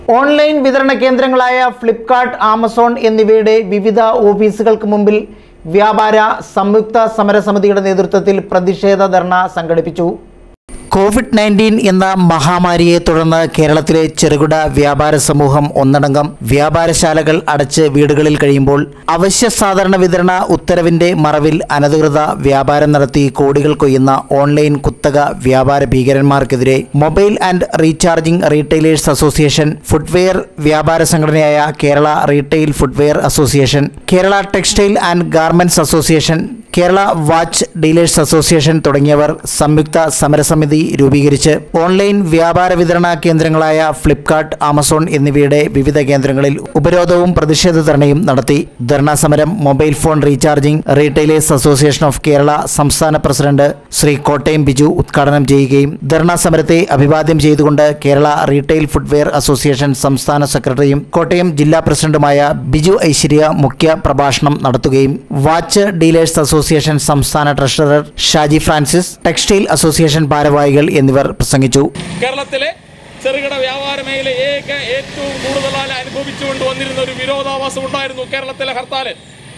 online വിതരണ കേന്ദ്രങ്ങളായ Flipkart Amazon എന്നിവയുടെ വിവിധ ഓഫീസുകൾക്ക് മുമ്പിൽ വ്യാപാര സംയുക്ത സമരസമിതിയുടെ നേതൃത്വത്തിൽ പ്രതിഷേധ ധർണ സംഘടിപ്പിച്ചു കോവിഡ് നയൻറ്റീൻ എന്ന മഹാമാരിയെ തുടർന്ന് കേരളത്തിലെ ചെറുകിട വ്യാപാര സമൂഹം ഒന്നടങ്കം വ്യാപാരശാലകൾ അടച്ച് വീടുകളിൽ കഴിയുമ്പോൾ അവശ്യ സാധാരണ വിതരണ ഉത്തരവിന്റെ മറവിൽ അനധികൃത വ്യാപാരം നടത്തി കോടികൾ കൊയ്യുന്ന ഓൺലൈൻ കുത്തക വ്യാപാര ഭീകരന്മാർക്കെതിരെ mobile and recharging retailers association footwear വ്യാപാര സംഘടനയായ Kerala retail footwear association Kerala textile and garments association Kerala watch dealers association തുടങ്ങിയവർ സംയുക്ത സമരസമിതി രൂപീകരിച്ച് ഓൺലൈൻ വ്യാപാര വിതരണ കേന്ദ്രങ്ങളായ ഫ്ലിപ്കാർട്ട് ആമസോൺ എന്നിവയുടെ വിവിധ കേന്ദ്രങ്ങളിൽ ഉപരോധവും പ്രതിഷേധ ധർണയും നടത്തി ധർണാ സമരം mobile phone recharging retailers association of Kerala സംസ്ഥാന പ്രസിഡന്റ് ശ്രീ കോട്ടയം ബിജു ഉദ്ഘാടനം ചെയ്യുകയും ധർണാ സമരത്തെ അഭിവാദ്യം ചെയ്തുകൊണ്ട് കേരള റീറ്റെയിൽ ഫുട്വെയർ അസോസിയേഷൻ സംസ്ഥാന സെക്രട്ടറിയും കോട്ടയം ജില്ലാ പ്രസിഡന്റുമായ ബിജു ഐശ്വര്യ മുഖ്യ പ്രഭാഷണം നടത്തുകയും വാച്ച് ഡീലേഴ്സ് അസോസിയേഷൻ സംസ്ഥാന treasurer Shaji Francis textile association ഭാരവാഹികൾ എന്നിവർ പ്രസംഗിച്ചു കേരളത്തിലെ ചെറുകിട വ്യാപാര മേഖല ഏക ഏറ്റവും കൂടുതലായി അനുഭവിച്ചുകൊണ്ട് വന്നിരുന്ന ഒരു വിരോധാഭാസം ഉണ്ടായിരുന്നു കേരളത്തിലെ ഹർത്താല്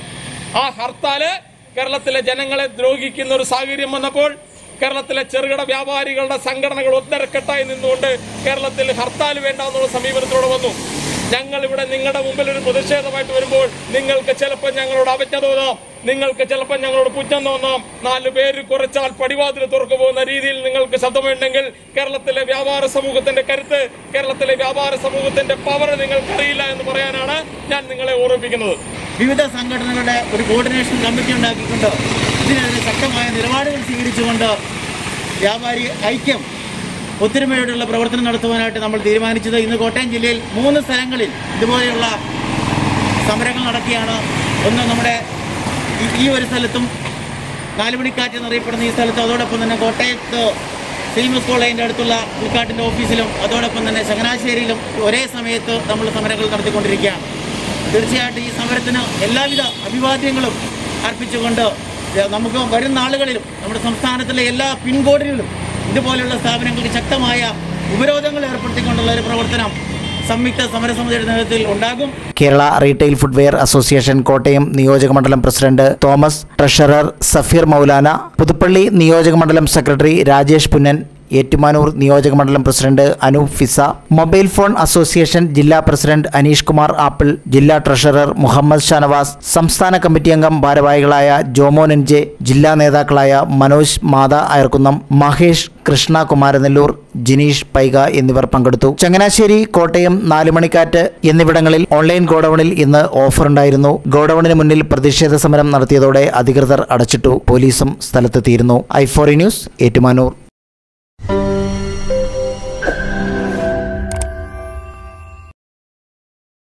ആ ഹർത്താല് കേരളത്തിലെ ജനങ്ങളെ ദ്രോഹിക്കുന്ന ഒരു സാഹചര്യം വന്നപ്പോൾ കേരളത്തിലെ ചെറുകിട വ്യാപാരികളുടെ സംഘടനകൾ ഒന്നരക്കെട്ടായി നിന്നുകൊണ്ട് കേരളത്തിൽ ഹർത്താൽ വേണ്ട എന്നുള്ള സമീപനത്തോടെ വന്നു ഞങ്ങൾ ഇവിടെ നിങ്ങളുടെ മുമ്പിൽ ഒരു പ്രതിഷേധമായിട്ട് വരുമ്പോൾ നിങ്ങൾക്ക് ചിലപ്പോൾ ഞങ്ങളോട് അവജ്ഞ തോന്നാം നിങ്ങൾക്ക് ചിലപ്പോൾ ഞങ്ങളോട് പുച്ഛം തോന്നാം നാല് പേര് കുറച്ചാൽ പടിവാതിൽ തുറക്കു പോകുന്ന രീതിയിൽ നിങ്ങൾക്ക് ശബ്ദമുണ്ടെങ്കിൽ കേരളത്തിലെ വ്യാപാര സമൂഹത്തിന്റെ കരുത്ത് കേരളത്തിലെ വ്യാപാര സമൂഹത്തിന്റെ പവർ നിങ്ങൾക്കറിയില്ല എന്ന് പറയാനാണ് ഞാൻ നിങ്ങളെ ഓർമ്മിപ്പിക്കുന്നത് വിവിധ സംഘടനകളുടെ ഒരു കോർഡിനേഷൻ കമ്മിറ്റി ഉണ്ടാക്കിക്കൊണ്ട് ഇതിനെതിരെ ശക്തമായ നിലപാടുകൾ സ്വീകരിച്ചുകൊണ്ട് വ്യാപാരി ഐക്യം ഒത്തൊരുമയോടുള്ള പ്രവർത്തനം നടത്തുവാനായിട്ട് നമ്മൾ തീരുമാനിച്ചത് ഇന്ന് കോട്ടയം ജില്ലയിൽ മൂന്ന് സ്ഥലങ്ങളിൽ ഇതുപോലെയുള്ള സമരങ്ങൾ നടത്തിയാണ് ഒന്ന് നമ്മുടെ ഈ- ഈ ഒരു സ്ഥലത്തും നാലുമണിക്കാറ്റ് എന്നറിയപ്പെടുന്ന ഈ സ്ഥലത്തും അതോടൊപ്പം തന്നെ കോട്ടയത്ത് സീമസ് കോളേജിൻ്റെ അടുത്തുള്ള ഫ്ലിപ്കാർട്ടിൻ്റെ ഓഫീസിലും അതോടൊപ്പം തന്നെ ചങ്ങനാശ്ശേരിയിലും ഒരേ സമയത്ത് നമ്മൾ സമരങ്ങൾ നടത്തിക്കൊണ്ടിരിക്കുകയാണ് തീർച്ചയായിട്ടും ഈ സമരത്തിന് എല്ലാവിധ അഭിവാദ്യങ്ങളും അർപ്പിച്ചുകൊണ്ട് നമുക്ക് വരും നാളുകളിലും നമ്മുടെ സംസ്ഥാനത്തിലെ എല്ലാ പിൻകോഡുകളിലും ഇതുപോലെയുള്ള സ്ഥാപനങ്ങൾക്ക് ശക്തമായ ഉപരോധങ്ങൾ ഏർപ്പെടുത്തിക്കൊണ്ടുള്ള ഒരു പ്രവർത്തനം സംയുക്ത സമരസമിതിയുടെ നേതൃത്വത്തിൽ ഉണ്ടാകും Kerala retail footwear association Kottayam നിയോജകമണ്ഡലം പ്രസിഡന്റ് തോമസ് ട്രഷറർ സഫീർ മൗലാന പുതുപ്പള്ളി നിയോജകമണ്ഡലം സെക്രട്ടറി രാജേഷ് പുന്നൻ ഏറ്റുമാനൂർ നിയോജകമണ്ഡലം president Anoop Fiza mobile phone association ജില്ലാ പ്രസിഡന്റ് അനീഷ് കുമാർ ആപ്പിൾ ജില്ലാ ട്രഷറർ മുഹമ്മദ് ഷാനവാസ് സംസ്ഥാന കമ്മിറ്റി അംഗം ഭാരവാഹികളായ ജോമോൻ എൻ ജെ ജില്ലാ നേതാക്കളായ മനോജ് മാത അയർക്കുന്നം മഹേഷ് കൃഷ്ണ കുമാരനെല്ലൂർ ജിനീഷ് പൈക എന്നിവർ പങ്കെടുത്തു ചങ്ങനാശ്ശേരി കോട്ടയം നാലുമണിക്കാറ്റ് എന്നിവിടങ്ങളിൽ ഓൺലൈൻ ഗോഡൌണിൽ ഇന്ന് ഓഫർ ഉണ്ടായിരുന്നു ഗോഡൌണിന് മുന്നിൽ പ്രതിഷേധ സമരം നടത്തിയതോടെ അധികൃതർ അടച്ചിട്ടു പോലീസും സ്ഥലത്തെത്തിയിരുന്നു ഐഫോറി ന്യൂസ് ഏറ്റുമാനൂർ